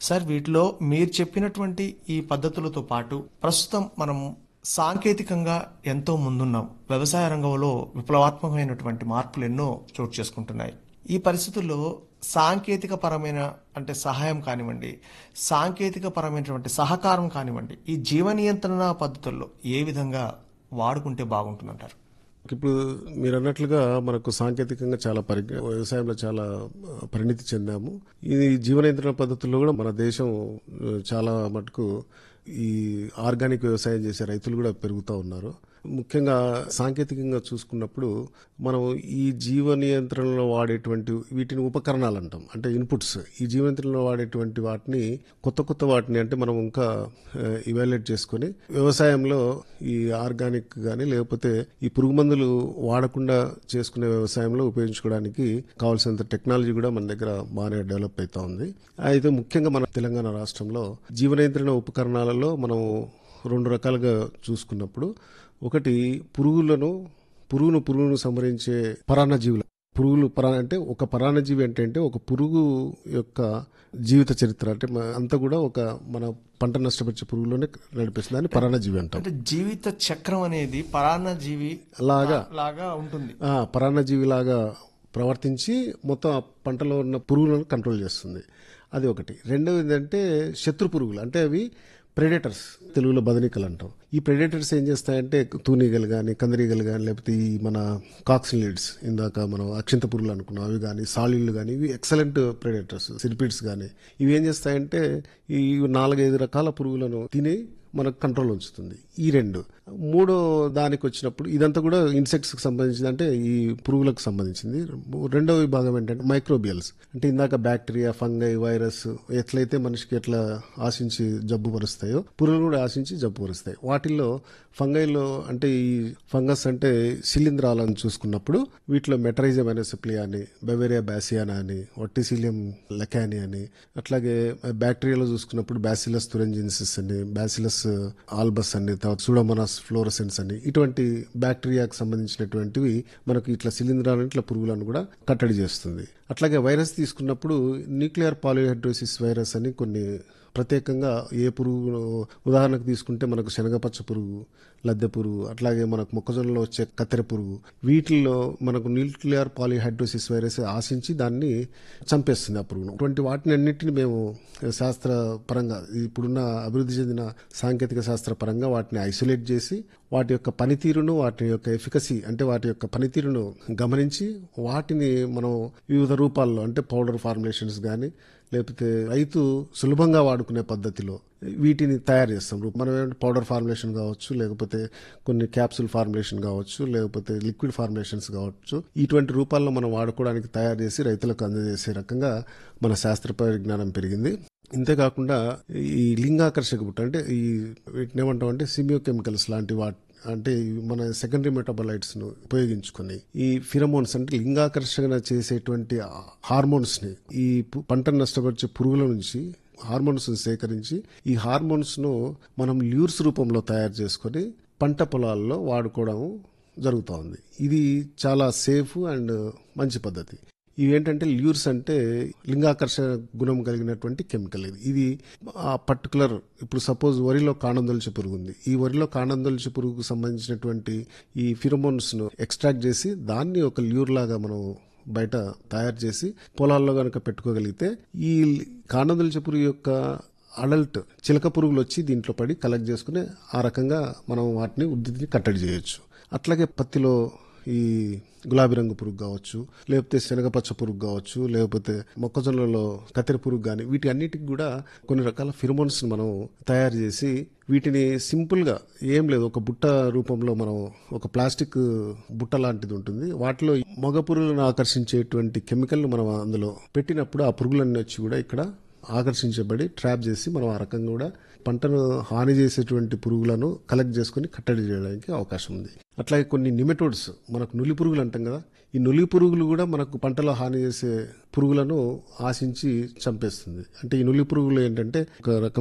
sir వీటిలో మీరు చెప్పినటువంటి ఈ పద్ధతులతో పాటు ప్రస్తుతం మనం సాంకేతికంగా ఎంతో ముందున్నాం వ్యవసాయ రంగంలో విప్లవాత్మకమైనటువంటి మార్పులు ఎన్నో చోటు చేసుకుంటున్నాయి ఈ పరిస్థితుల్లో సాంకేతిక పరమైన అంటే సహాయం కానివ్వండి సాంకేతిక పరమైనటువంటి సహకారం కానివ్వండి ఈ జీవ నియంత్రణ పద్ధతుల్లో ఏ విధంగా వాడుకుంటే బాగుంటుందంటారు ఇప్పుడు మీరు అన్నట్లుగా మనకు సాంకేతికంగా చాలా పరిజ్ఞ వ్యవసాయంలో చాలా ఆ, పరిణితి చెందాము ఇది జీవన నియంత్రణ పద్ధతుల్లో కూడా మన దేశం ఆ, చాలా మటుకు ఈ ఆర్గానిక్ వ్యవసాయం చేసే రైతులు కూడా పెరుగుతూ ఉన్నారు ముఖ్యంగా సాంకేతికంగా చూసుకున్నప్పుడు మనం ఈ జీవ నియంత్రణలో వాడేటువంటి వీటిని ఉపకరణాలు అంటాం అంటే ఇన్పుట్స్ ఈ జీవ నియంత్రణలో వాడేటువంటి వాటిని కొత్త కొత్త వాటిని అంటే మనం ఇంకా ఇవాల్యుయేట్ చేసుకొని వ్యవసాయంలో ఈ ఆర్గానిక్ కానీ లేకపోతే ఈ పురుగు మందులు వాడకుండా చేసుకునే వ్యవసాయంలో ఉపయోగించుకోవడానికి కావాల్సినంత టెక్నాలజీ కూడా మన దగ్గర బాగానే డెవలప్ అవుతా ఉంది అయితే ముఖ్యంగా మన తెలంగాణ రాష్ట్రంలో జీవ నియంత్రణ ఉపకరణాలలో మనం రెండు రకాలుగా చూసుకున్నప్పుడు ఒకటి పురుగులను పురుగును పురుగును సంహరించే పరాన్నజీవులు పురుగులు పరా అంటే ఒక పరాన్నజీవి అంటే అంటే ఒక పురుగు యొక్క జీవిత చరిత్ర అంటే మ- అంతా కూడా ఒక మన పంట నష్టపరిచే పురుగులోనే నడిపిస్తుంది దాన్ని పరాన్నజీవి అంటాం అంటే జీవిత చక్రం అనేది పరాన్న జీవి లాగా లాగా ఉంటుంది ఆ, పరాన్నజీవిలాగా ప్రవర్తించి మొత్తం ఆ పంటలో ఉన్న పురుగులను కంట్రోల్ చేస్తుంది అది ఒకటి రెండవది ఏంటంటే శత్రు పురుగులు అంటే అవి ప్రెడేటర్స్ తెలుగులో బదనికలు అంటాం ఈ ప్రెడేటర్స్ ఏం చేస్తాయంటే తూనీగలు కానీ కందిరీగలు కానీ లేకపోతే ఈ మన కాక్సిలిడ్స్ ఇందాక మనం అక్షింత పురుగులు అనుకున్నాం అవి కానీ సాలిళ్ళు కానీ ఇవి ఎక్సలెంట్ ప్రెడేటర్స్ సిరిపిడ్స్ కానీ ఇవి ఏం చేస్తాయంటే ఈ నాలుగైదు రకాల పురుగులను తిని మనకు కంట్రోల్ ఉంచుతుంది ఈ రెండు మూడో దానికి వచ్చినప్పుడు ఇదంతా కూడా ఇన్సెక్ట్స్ కి సంబంధించింది అంటే ఈ పురుగులకు సంబంధించింది రెండో విభాగం ఏంటంటే మైక్రోబియల్స్ అంటే ఇందాక బ్యాక్టీరియా ఫంగై వైరస్ ఎట్లయితే మనిషికి ఎట్లా ఆశించి జబ్బు పరుస్తాయో పురుగులు కూడా ఆశించి జబ్బు పరుస్తాయి వాటిల్లో ఫంగైలో అంటే ఈ ఫంగస్ అంటే శిలీంధ్రాలను చూసుకున్నప్పుడు వీటిలో మెటరైజం అనెసిప్లియా అని బెవేరియా బ్యాసియానా అని ఒట్టిసిలియం లెకాని అని అట్లాగే బ్యాక్టీరియాలో చూసుకున్నప్పుడు బ్యాసిలస్ తురెంజిన్సిస్ అని బ్యాసిలస్ ఆల్బస్ అని తర్వాత సూడోమోనాస్ ఫ్లోరసెన్స్ అని ఇటువంటి బ్యాక్టీరియాకు సంబంధించినటువంటివి మనకు ఇట్లా శిలీంధ్రాలను ఇట్లా పురుగులను కూడా కట్టడి చేస్తుంది అట్లాగే వైరస్ తీసుకున్నప్పుడు న్యూక్లియర్ పాలిహైడ్రోసిస్ వైరస్ అని కొన్ని ప్రత్యేకంగా ఏ పురుగు ఉదాహరణకు తీసుకుంటే మనకు శనగపచ్చ పురుగు లద్దె పురుగు అట్లాగే మనకు మొక్కజొన్నలో వచ్చే కత్తెర పురుగు వీటిల్లో మనకు న్యూక్లియర్ పాలిహైడ్రోసిస్ వైరస్ ఆశించి దాన్ని చంపేస్తుంది ఆ పురుగును అటువంటి వాటిని అన్నింటిని మేము శాస్త్ర పరంగా ఇప్పుడున్న అభివృద్ధి చెందిన సాంకేతిక శాస్త్ర పరంగా వాటిని ఐసోలేట్ చేసి వాటి యొక్క పనితీరును వాటి యొక్క ఎఫికసీ అంటే వాటి యొక్క పనితీరును గమనించి వాటిని మనం వివిధ రూపాల్లో అంటే పౌడర్ ఫార్ములేషన్స్ కానీ లేకపోతే రైతు సులభంగా వాడుకునే పద్ధతిలో వీటిని తయారు చేస్తాం మనం ఏంటంటే పౌడర్ ఫార్ములేషన్ కావచ్చు లేకపోతే కొన్ని క్యాప్సూల్ ఫార్ములేషన్ కావచ్చు లేకపోతే లిక్విడ్ ఫార్ములేషన్స్ కావచ్చు ఇటువంటి రూపాల్లో మనం వాడుకోవడానికి తయారు చేసి రైతులకు అందజేసే రకంగా మన శాస్త్ర పరిజ్ఞానం పెరిగింది ఇంతేకాకుండా ఈ లింగాకర్షక బుట్ట అంటే ఈ వీటిని ఏమంటాం అంటే సిమియో కెమికల్స్ లాంటి వాటి అంటే ఈ మన సెకండరీ మెటాబలైట్స్ ను ఉపయోగించుకొని ఈ ఫిరమోన్స్ అంటే లింగాకర్షణ చేసేటువంటి హార్మోన్స్ ని ఈ పు- పంటను నష్టపరిచే పురుగుల నుంచి హార్మోన్స్ సేకరించి ఈ హార్మోన్స్ ను మనం ల్యూర్స్ రూపంలో తయారు చేసుకొని పంట పొలాల్లో వాడుకోవడం జరుగుతూ ఉంది ఇది చాలా సేఫ్ అండ్ మంచి పద్ధతి ఇవి ఏంటంటే ల్యూర్స్ అంటే లింగాకర్షణ గుణం కలిగినటువంటి కెమికల్ ఇది ఇది ఆ పర్టికులర్ ఇప్పుడు సపోజ్ వరిలో కాండందొలిచి పురుగు ఉంది ఈ వరిలో కాండందొలిచి పురుగుకు సంబంధించినటువంటి ఈ ఫిరమోన్స్ ను ఎక్స్ట్రాక్ట్ చేసి దాన్ని ఒక ల్యూర్ లాగా మనం బయట తయారు చేసి పొలాల్లో కనుక పెట్టుకోగలిగితే ఈ కాండందొలిచి పురుగు యొక్క అడల్ట్ చిలక పురుగులు వచ్చి దీంట్లో పడి కలెక్ట్ చేసుకుని ఆ రకంగా మనం వాటిని ఉద్ధృతిని కట్టడి చేయొచ్చు అట్లాగే పత్తిలో ఈ గులాబీ రంగు పురుగు కావచ్చు లేకపోతే శనగపచ్చ పురుగు కావచ్చు లేకపోతే మొక్కజొన్నలలో కత్తెర పురుగు కానీ వీటి అన్నిటికి కూడా కొన్ని రకాల ఫిరమోన్స్ మనం తయారు చేసి వీటిని సింపుల్ గా ఏం లేదు ఒక బుట్ట రూపంలో మనం ఒక ప్లాస్టిక్ బుట్ట లాంటిది ఉంటుంది వాటిలో మగ పురుగులను ఆకర్షించేటువంటి కెమికల్ మనం అందులో పెట్టినప్పుడు ఆ పురుగులన్నీ వచ్చి కూడా ఇక్కడ ఆకర్షించబడి ట్రాప్ చేసి మనం ఆ రకంగా కూడా పంటను హాని చేసేటువంటి పురుగులను కలెక్ట్ చేసుకుని కట్టడి చేయడానికి అవకాశం ఉంది అట్లాగే కొన్ని నిమెటోడ్స్ మనకు నులి పురుగులు అంటాం కదా ఈ నులి పురుగులు కూడా మనకు పంటలో హాని చేసే పురుగులను ఆశించి చంపేస్తుంది అంటే ఈ నులి పురుగులు ఏంటంటే ఒక రకం